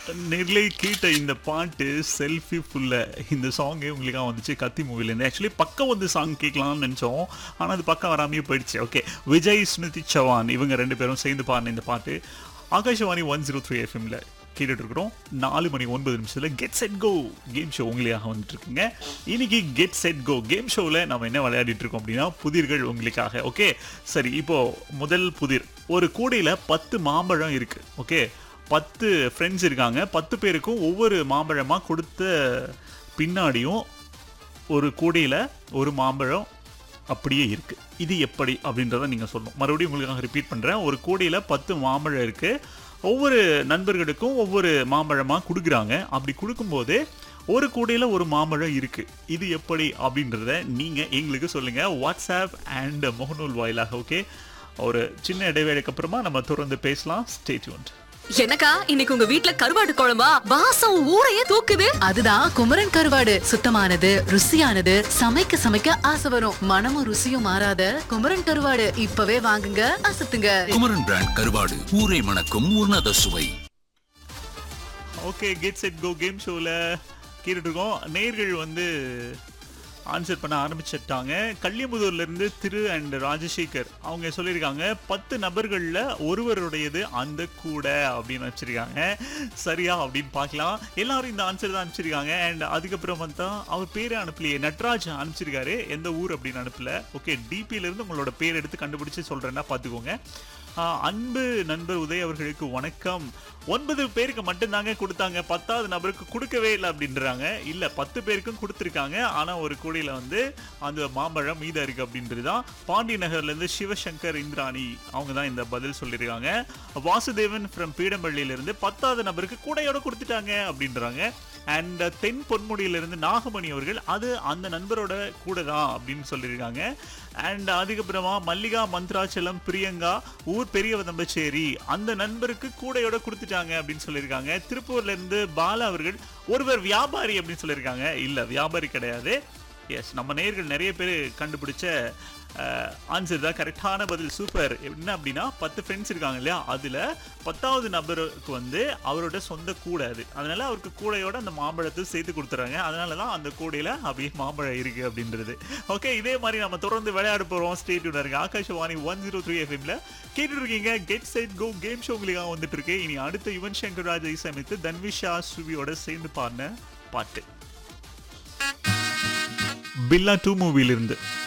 நெல்லை கேட்ட இந்த பாட்டு செல்ஃபி ஃபுல்ல இந்த சாங்கே உங்களுக்காக வந்துச்சு கத்தி மூவிலேருந்து ஆக்சுவலி பக்கம் வந்து சாங் கேட்கலாம்னு நினச்சோம் ஆனால் அது பக்கம் வராமையே போயிடுச்சு ஓகே விஜய் ஸ்மிருதி சவான் இவங்க ரெண்டு பேரும் சேர்ந்து பாடின இந்த பாட்டு ஆகாஷவாணி ஒன் ஜீரோ த்ரீ எஃப்எம்ல கேட்டுட்டு இருக்கிறோம் நாலு மணி ஒன்பது நிமிஷத்தில் get set go game show உங்களுக்காக வந்துட்டு இருக்குங்க இன்னைக்கு கெட் செட் கோ கேம் ஷோவில் நம்ம என்ன விளையாடிட்டு இருக்கோம் அப்படின்னா புதிர்கள் உங்களுக்காக ஓகே சரி இப்போ முதல் புதிர் ஒரு கூடையில் பத்து மாம்பழம் இருக்கு ஓகே பத்து ஃப்ரெண்ட்ஸ் இருக்காங்க பத்து பேருக்கும் ஒவ்வொரு மாம்பழமாக கொடுத்த பின்னாடியும் ஒரு கூடையில் ஒரு மாம்பழம் அப்படியே இருக்கு இது எப்படி அப்படின்றத நீங்க சொல்லணும் மறுபடியும் உங்களுக்காக ரிப்பீட் பண்றேன் ஒரு கூடையில பத்து மாம்பழம் இருக்கு ஒவ்வொரு நண்பர்களுக்கும் ஒவ்வொரு மாம்பழமா கொடுக்குறாங்க அப்படி கொடுக்கும்போது ஒரு கூடையில ஒரு மாம்பழம் இருக்கு இது எப்படி அப்படின்றத நீங்க எங்களுக்கு சொல்லுங்க வாட்ஸ்அப் அண்ட் முகநூல் வாயிலாக ஓகே ஒரு சின்ன இடைவேளைக்கு அப்புறமா நம்ம தொடர்ந்து பேசலாம் ஸ்டே டியூன்ட் எனக்கா இன்னைக்கு உங்க வீட்ல கருவாடு குழம்பா வாசம் ஊரையே தூக்குது அதுதான் குமரன் கருவாடு சுத்தமானது ருசியானது சமைக்க சமைக்க ஆசை வரும் மனமும் ருசியும் மாறாத குமரன் கருவாடு இப்பவே வாங்குங்க அசத்துங்க குமரன் பிராண்ட் கருவாடு ஊரை மணக்கும் உன்னத சுவை okay get set go game ஷோவில் கேட்டுட்டு இருக்கோம் நேர்கள் வந்து ஆன்சர் பண்ண ஆரம்பிச்சிட்டாங்க கல்யமுதூர்ல இருந்து திரு அண்ட் ராஜசேகர் அவங்க சொல்லியிருக்காங்க பத்து நபர்களில் ஒருவருடையது அந்த கூடை அப்படின்னு வச்சிருக்காங்க சரியா அப்படின்னு பார்க்கலாம் எல்லாரும் இந்த ஆன்சர் தான் அனுப்பிச்சிருக்காங்க அண்ட் அதுக்கப்புறம் பார்த்தா அவர் பேரை அனுப்பலையே நட்ராஜ் அனுப்பிச்சிருக்காரு எந்த ஊர் அப்படின்னு அனுப்பல ஓகே டிபியில இருந்து உங்களோட பேர் எடுத்து கண்டுபிடிச்சு சொல்றேன்னா பார்த்துக்கோங்க ஆஹ் அன்பு நண்பர் உதய் அவர்களுக்கு வணக்கம் ஒன்பது பேருக்கு மட்டும்தாங்க கொடுத்தாங்க பத்தாவது நபருக்கு கொடுக்கவே இல்லை அப்படின்றாங்க இல்ல பத்து பேருக்கும் கொடுத்துருக்காங்க ஆனா ஒரு கூடையில வந்து அந்த மாம்பழம் மீதம் இருக்கு அப்படின்றது தான் பாண்டி நகர்ல இருந்து சிவசங்கர் இந்திராணி அவங்க தான் இந்த பதில் சொல்லியிருக்காங்க வாசுதேவன் ஃப்ரம் பீடம்பள்ளியில இருந்து பத்தாவது நபருக்கு கூடையோட கொடுத்துட்டாங்க அப்படின்றாங்க அண்ட் தென் பொன்முடியில இருந்து நாகமணி அவர்கள் அது அந்த நண்பரோட கூட தான் அப்படின்னு சொல்லியிருக்காங்க அண்ட் அதுக்கப்புறமா மல்லிகா மந்த்ராச்சலம் பிரியங்கா ஊர் பெரியவதம்பச்சேரி அந்த நண்பருக்கு கூடையோட கொடுத்துட்டாங்க அப்படின்னு சொல்லியிருக்காங்க திருப்பூர்ல இருந்து பாலா அவர்கள் ஒருவர் வியாபாரி அப்படின்னு சொல்லியிருக்காங்க இல்ல வியாபாரி கிடையாது எஸ் நம்ம நேயர்கள் நிறைய பேர் கண்டுபிடிச்ச ஆன்சர் தான் கரெக்டான பதில் சூப்பர் என்ன அப்படின்னா பத்து ஃப்ரெண்ட்ஸ் இருக்காங்க இல்லையா அதில் பத்தாவது நபருக்கு வந்து அவரோட சொந்த கூடை அது அதனால அவருக்கு கூடையோட அந்த மாம்பழத்தை சேர்த்து கொடுத்துறாங்க அதனால தான் அந்த கூடையில் அப்படியே மாம்பழம் இருக்கு அப்படின்றது ஓகே இதே மாதிரி நம்ம தொடர்ந்து விளையாட போகிறோம் ஸ்டேட்யூன் இருக்கு ஆகாஷவாணி ஒன் ஜீரோ த்ரீ எஃப்எம்ல கேட்டுட்டு இருக்கீங்க get set go game show உங்களுக்காக வந்துட்டு இருக்கு இனி அடுத்த யுவன் சங்கர் ராஜா இசையமைத்து தன்விஷா சுவியோட சேர்ந்து பாடின பாட்டு பில்லா டூ மூவிலிருந்து